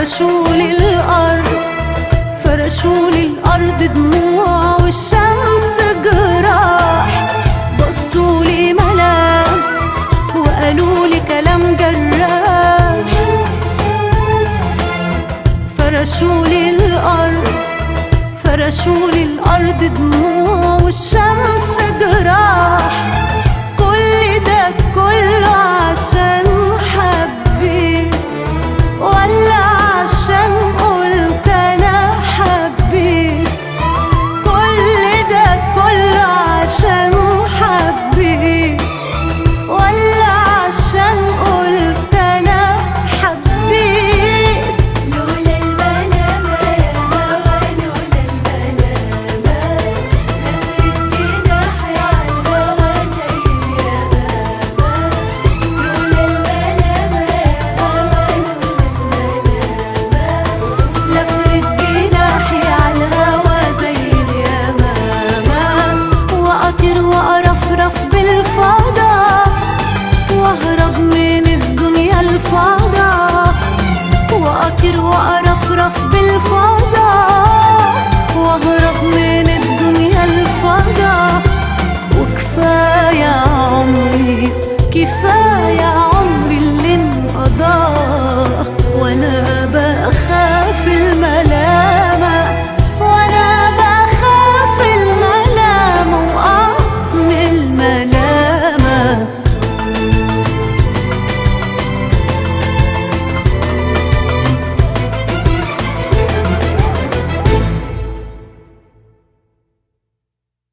فرشوا لي الأرض فرشوا لي الأرض دموع والشمس جراح بصوا لي ملام وقالوا لي كلام جراح فرشوا لي الأرض فرشوا لي الأرض دموع والشمس جراح كل ده كله عشان حبيت ولا عشان قلت أنا حبيت كل ده كله عشان حبيت ولا عشان قلت أنا حبيت لولا الملامة يا هوا لولا الملامة لفت جناحي عالهوا زي اليمامة لولا الملامة يا هوا لولا الملامة لفت جناحي عالهوا زي اليمامة وأطير وأرفرف بالفضا وأهرب من الدنيا الفضا وأطير وأرفرف بالفضا وأهرب من الدنيا الفضا وكفاية